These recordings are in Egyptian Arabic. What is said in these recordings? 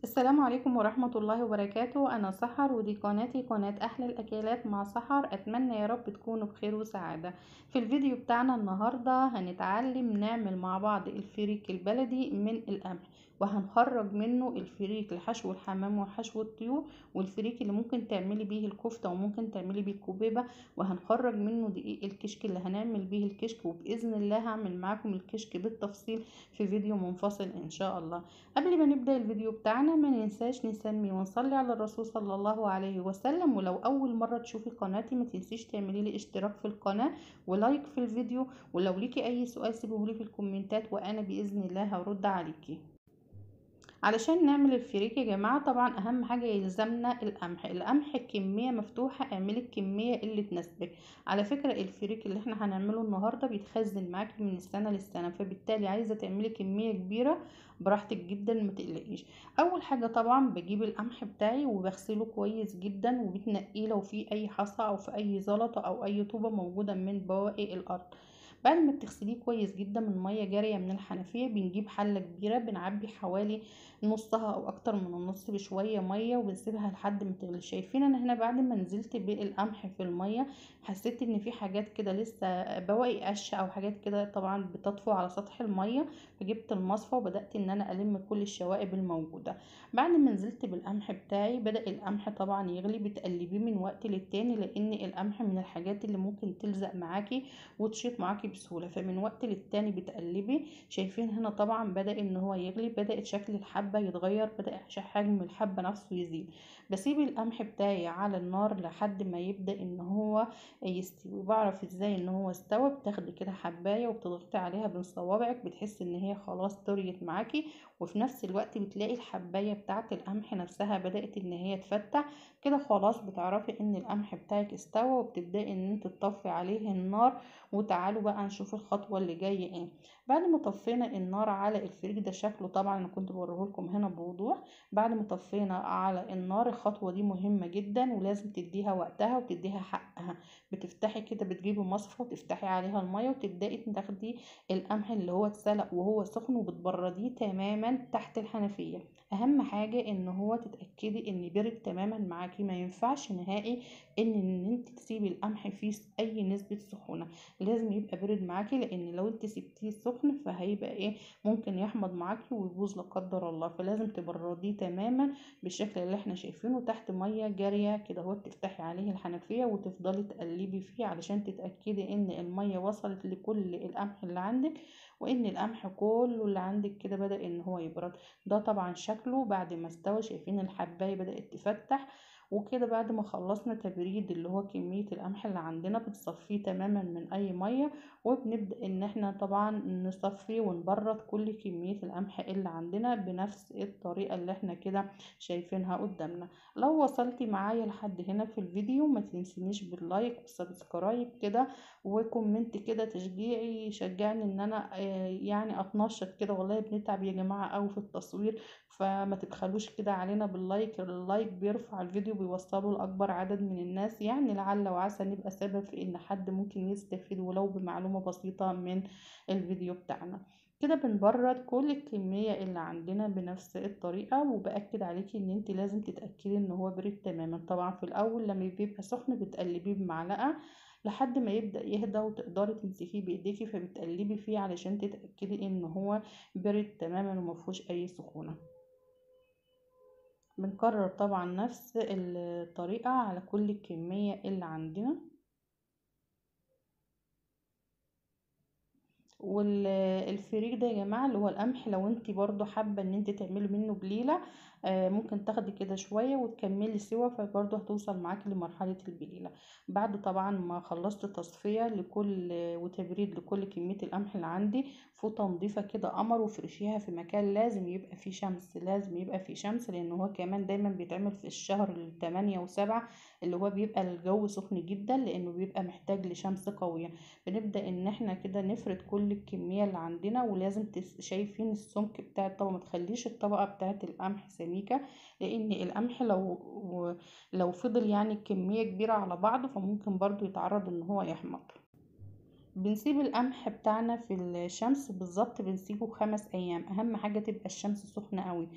السلام عليكم ورحمة الله وبركاته أنا سحر ودي قناتي قناة أحلى الأكلات مع سحر أتمنى يا رب تكونوا بخير وسعادة في الفيديو بتاعنا النهاردة هنتعلم نعمل مع بعض الفريك البلدي من القمح وهنخرج منه الفريك لحشو الحمام وحشو الطيور والفريك اللي ممكن تعملي بيه الكفتة وممكن تعملي بيه الكوبيبة وهنخرج منه دقيق الكشك اللي هنعمل بيه الكشك وبإذن الله هعمل معاكم الكشك بالتفصيل في فيديو منفصل إن شاء الله قبل ما نبدأ الفيديو بتاعنا ما ننساش نسمي ونصلي على الرسول صلى الله عليه وسلم ولو أول مرة تشوفي قناتي ما تنسيش تعملي لي اشتراك في القناة ولايك في الفيديو ولو ليكي أي سؤال سيبهولي في الكومنتات وأنا بإذن الله هرد عليكي علشان نعمل الفريك يا جماعة طبعا اهم حاجة يلزمنا القمح القمح الكمية مفتوحة اعملي الكمية اللي تناسبك على فكرة الفريك اللي احنا هنعمله النهاردة بيتخزن معاكي من السنة للسنة فبالتالي عايزة تعملي كمية كبيرة براحتك جدا ما تقلقيش اول حاجة طبعا بجيب القمح بتاعي وبغسله كويس جدا وبتنقيه لو في اي حصى او في اي زلطة او اي طوبة موجودة من بواقي الارض بعد ما بتغسليه كويس جدا من ميه جاريه من الحنفيه بنجيب حله كبيره بنعبي حوالي نصها او اكتر من النص بشويه ميه وبنسيبها لحد ما تغلي شايفين انا هنا بعد ما نزلت بالقمح في الميه حسيت ان في حاجات كده لسه بواقي قش او حاجات كده طبعا بتطفو على سطح الميه فجبت المصفى وبدات ان انا الم كل الشوائب الموجوده بعد ما نزلت بالقمح بتاعي بدا القمح طبعا يغلي بتقلبيه من وقت للتاني لان القمح من الحاجات اللي ممكن تلزق معاكي وتشيط معاكي بسهوله فمن وقت للتاني بتقلبي شايفين هنا طبعا بدا ان هو يغلي بدات شكل الحبه يتغير بدا حجم الحبه نفسه يزيد بسيب القمح بتاعي على النار لحد ما يبدا ان هو يستوي بعرف ازاي ان هو استوى بتاخدي كده حبايه وبتضغطي عليها بين صوابعك بتحسي ان هي خلاص طريت معاكي وفي نفس الوقت بتلاقي الحبايه بتاعه القمح نفسها بدات ان هي تفتح كده خلاص بتعرفي ان القمح بتاعك استوى وبتبداي ان انت تطفي عليه النار وتعالوا بقى نشوف الخطوه اللي جايه ايه بعد ما طفينا النار على الفريك ده شكله طبعا انا كنت بوريه لكم هنا بوضوح بعد ما طفينا على النار الخطوه دي مهمه جدا ولازم تديها وقتها وتديها حقها بتفتحي كده بتجيبي مصفى وتفتحي عليها الميه وتبداي تاخدي القمح اللي هو اتسلق وهو سخن وبتبرديه تماما تحت الحنفيه اهم حاجه ان هو تتاكدي ان برد تماما معاكي ما ينفعش نهائي ان ان انت تسيبي القمح فيه اي نسبه سخونه لازم يبقى برد معاكي لان لو انت سبتيه سخن فهيبقى ايه ممكن يحمض معاكي ويبوظ لا قدر الله فلازم تبرديه تماما بالشكل اللي احنا شايفينه تحت ميه جاريه كده اهو تفتحي عليه الحنفيه وتفضلي تقلبي فيه علشان تتاكدي ان الميه وصلت لكل القمح اللي عندك وان القمح كله اللي عندك كده بدا ان هو يبرد ده طبعا شكله بعد ما استوى شايفين الحبايه بدات تفتح وكده بعد ما خلصنا تبريد اللي هو كمية القمح اللي عندنا بتصفيه تماما من اي مية وبنبدأ ان احنا طبعا نصفي ونبرد كل كمية القمح اللي عندنا بنفس الطريقة اللي احنا كده شايفينها قدامنا لو وصلتي معايا لحد هنا في الفيديو ما تنسينيش باللايك والسبسكرايب كده وكومنت كده تشجيعي يشجعني ان انا يعني اتنشط كده والله بنتعب يا جماعة اوي في التصوير فما تبخلوش كده علينا باللايك اللايك بيرفع الفيديو بيوصله لأكبر عدد من الناس يعني لعل وعسى نبقى سبب في ان حد ممكن يستفيد ولو بمعلومة بسيطة من الفيديو بتاعنا كده بنبرد كل الكمية اللي عندنا بنفس الطريقة وبأكد عليكي ان انت لازم تتأكدي ان هو برد تماما طبعا في الاول لما بيبقى سخن بتقلبيه بمعلقة لحد ما يبدأ يهدى وتقدري تمسكيه بايديكي فبتقلبي فيه علشان تتأكدي ان هو برد تماما ومفهوش اي سخونة بنكرر طبعا نفس الطريقة على كل الكمية اللي عندنا والفريك ده يا جماعة اللي هو القمح لو انت برضو حابة ان انت تعملي منه بليلة ممكن تاخدي كده شوية وتكملي سوا فبرضو هتوصل معاكي لمرحلة البليلة بعد طبعا ما خلصت تصفية لكل وتبريد لكل كمية القمح اللي عندي فوطة نضيفة كده قمر وفرشيها في مكان لازم يبقى فيه شمس لازم يبقى فيه شمس لان هو كمان دايما بيتعمل في الشهر التمانية وسبعة اللي هو بيبقى الجو سخن جدا لانه بيبقى محتاج لشمس قوية بنبدأ ان احنا كده نفرد كل الكمية اللي عندنا ولازم شايفين السمك بتاع الطبقة ما تخليش الطبقة بتاعة القمح سميكة لان القمح لو لو فضل يعني كمية كبيرة على بعضه فممكن برضو يتعرض ان هو يحمض بنسيب القمح بتاعنا في الشمس بالظبط بنسيبه خمس ايام اهم حاجة تبقى الشمس سخنة قوي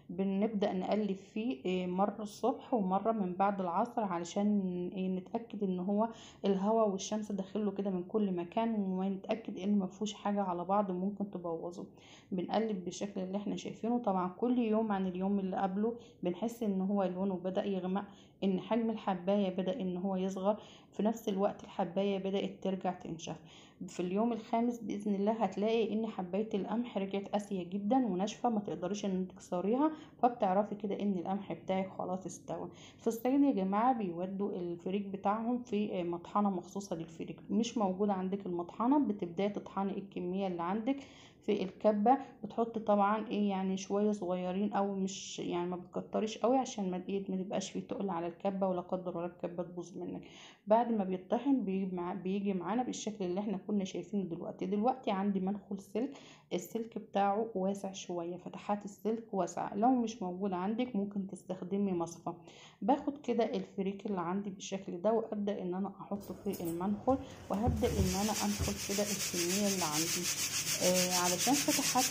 بنبدأ نقلب فيه إيه مرة الصبح ومرة من بعد العصر علشان إيه نتأكد ان هو الهواء والشمس داخله كده من كل مكان ونتأكد ان مفيهوش حاجة على بعض ممكن تبوظه بنقلب بالشكل اللي احنا شايفينه طبعا كل يوم عن اليوم اللي قبله بنحس ان هو لونه بدأ يغمق ان حجم الحباية بدأ ان هو يصغر في نفس الوقت الحباية بدأت ترجع تنشف في اليوم الخامس باذن الله هتلاقي ان حبايه القمح رجعت قاسيه جدا وناشفه ما تقدريش ان تكسريها فبتعرفي كده ان القمح بتاعك خلاص استوى في الصعيد يا جماعه بيودوا الفريك بتاعهم في مطحنه مخصوصه للفريك مش موجوده عندك المطحنه بتبداي تطحني الكميه اللي عندك في الكبة بتحط طبعا ايه يعني شوية صغيرين او مش يعني ما بتكتريش قوي عشان ما ايه ما تبقاش فيه تقل على الكبة ولا قدر ولا الكبة تبوظ منك بعد ما بيطحن بيجي, مع بيجي معانا بالشكل اللي احنا كنا شايفينه دلوقتي دلوقتي عندي منخل سلك السلك بتاعه واسع شوية فتحات السلك واسعة لو مش موجود عندك ممكن تستخدمي مصفى باخد كده الفريك اللي عندي بالشكل ده وابدا ان انا احطه في المنخل وهبدا ان انا انخل كده الكميه اللي عندي آه علشان فتحات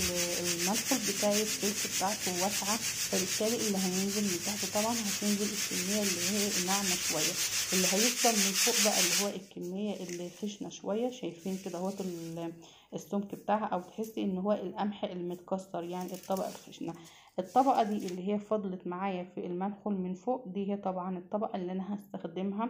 المنخل بتاعي السلك بتاعته واسعه فبالتالي اللي هينزل من تحت طبعا هتنزل الكميه اللي هي ناعمه شويه اللي هيفضل من فوق بقى اللي هو الكميه اللي خشنه شويه شايفين كده اهوت السمك بتاعها او تحسي ان هو القمح المتكسر يعني الطبقه الخشنه الطبقة دي اللي هي فضلت معايا في المنخل من فوق دي هي طبعا الطبقة اللي انا هستخدمها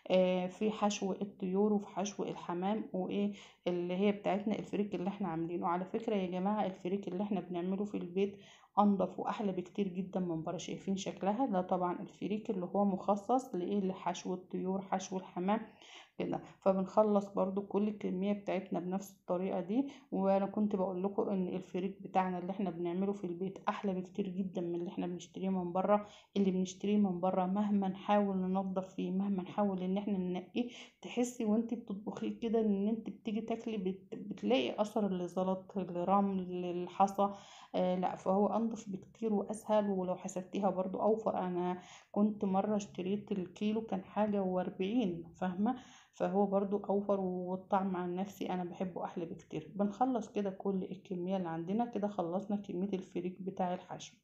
في حشو الطيور وفي حشو الحمام وايه اللي هي بتاعتنا الفريك اللي احنا عاملينه على فكرة يا جماعة الفريك اللي احنا بنعمله في البيت انضف واحلى بكتير جدا من بره شايفين شكلها ده طبعا الفريك اللي هو مخصص لايه لحشو الطيور حشو الحمام كده فبنخلص برضو كل الكمية بتاعتنا بنفس الطريقة دي وانا كنت بقول لكم ان الفريك بتاعنا اللي احنا بنعمله في البيت احلى بكتير جدا من اللي احنا بنشتريه من بره اللي بنشتريه من بره مهما نحاول ننظف فيه مهما نحاول ان احنا ننقيه تحسي وانت بتطبخيه كده ان انت بتيجي تاكلي بت... بتلاقي اثر الزلط الرمل الحصى آه لا فهو انضف بكتير واسهل ولو حسبتيها برضو اوفر انا كنت مرة اشتريت الكيلو كان حاجة واربعين فاهمة فهو برضو اوفر والطعم عن نفسي انا بحبه احلى بكتير بنخلص كده كل الكمية اللي عندنا كده خلصنا كمية الفريك بتاع الحشو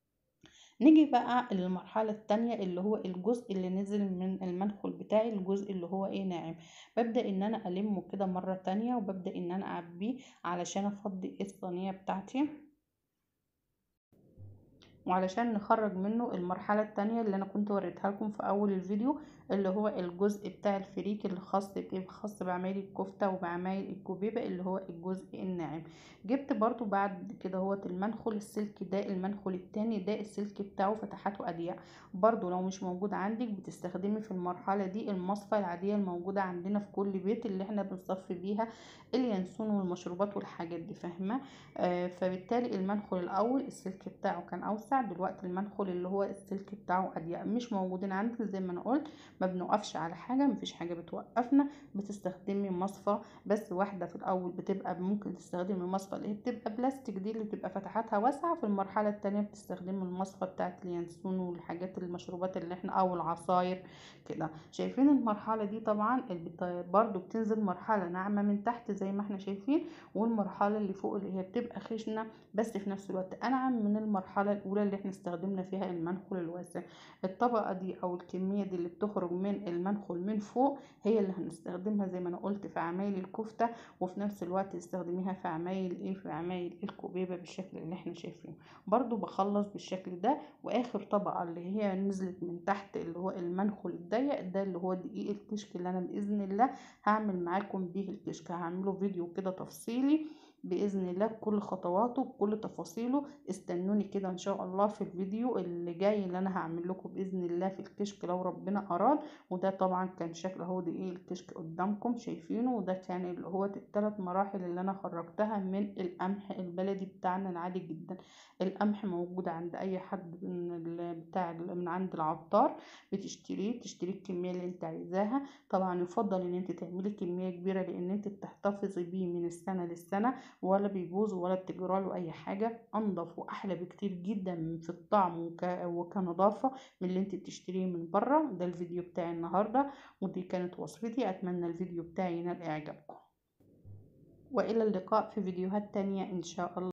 نيجي بقى للمرحلة التانية اللي هو الجزء اللي نزل من المنخل بتاعي الجزء اللي هو ايه ناعم ببدأ ان انا المه كده مرة تانية وببدأ ان انا اعبيه علشان افضي الصينية بتاعتي وعلشان نخرج منه المرحلة التانية اللي انا كنت وريتها لكم في اول الفيديو اللي هو الجزء بتاع الفريك اللي خاص بايه خاص بعمايل الكفتة وبعمايل الكوبيبة اللي هو الجزء الناعم جبت برضو بعد كده هو المنخل السلك ده المنخل التاني ده السلك بتاعه فتحاته اضيق برضو لو مش موجود عندك بتستخدمي في المرحلة دي المصفى العادية الموجودة عندنا في كل بيت اللي احنا بنصفي بيها اليانسون والمشروبات والحاجات دي فاهمة آه فبالتالي المنخل الاول السلك بتاعه كان اوسع دلوقتي المنخل اللي هو السلك بتاعه اضيق مش موجودين عندك زي ما انا قلت ما بنوقفش على حاجة مفيش حاجة بتوقفنا بتستخدمي مصفى بس واحدة في الأول بتبقى ممكن تستخدمي المصفى اللي هي بتبقى بلاستيك دي اللي بتبقى فتحاتها واسعة في المرحلة التانية بتستخدمي المصفى بتاعت اليانسون والحاجات المشروبات اللي احنا أو العصاير كده شايفين المرحلة دي طبعا برضو بتنزل مرحلة ناعمة من تحت زي ما احنا شايفين والمرحلة اللي فوق اللي هي بتبقى خشنة بس في نفس الوقت أنعم من المرحلة الأولى اللي احنا استخدمنا فيها المنخل الواسع الطبقة دي أو الكمية دي اللي بتخرج من المنخل من فوق هي اللي هنستخدمها زي ما انا قلت في عمايل الكفتة وفي نفس الوقت تستخدميها في عمايل ايه في عمايل الكوبيبة بالشكل اللي احنا شايفينه برضو بخلص بالشكل ده واخر طبقة اللي هي نزلت من تحت اللي هو المنخل الضيق ده اللي هو دقيق الكشك اللي انا باذن الله هعمل معاكم بيه الكشك هعمله فيديو كده تفصيلي باذن الله بكل خطواته بكل تفاصيله استنوني كده ان شاء الله في الفيديو اللي جاي اللي انا هعمل لكم باذن الله في الكشك لو ربنا اراد وده طبعا كان شكل اهو دقيق الكشك قدامكم شايفينه وده كان اللي هو الثلاث مراحل اللي انا خرجتها من القمح البلدي بتاعنا العادي جدا القمح موجود عند اي حد من بتاع من عند العطار بتشتريه تشتري الكميه اللي انت عايزاها طبعا يفضل ان انت تعملي كميه كبيره لان انت تحتفظي بيه من السنه للسنه ولا بيبوظ ولا بتجراله اي حاجه انضف واحلى بكتير جدا في الطعم وك... وكنظافه من اللي انت بتشتريه من بره ده الفيديو بتاعي النهارده ودي كانت وصفتي اتمنى الفيديو بتاعي ينال اعجابكم والى اللقاء في فيديوهات تانية ان شاء الله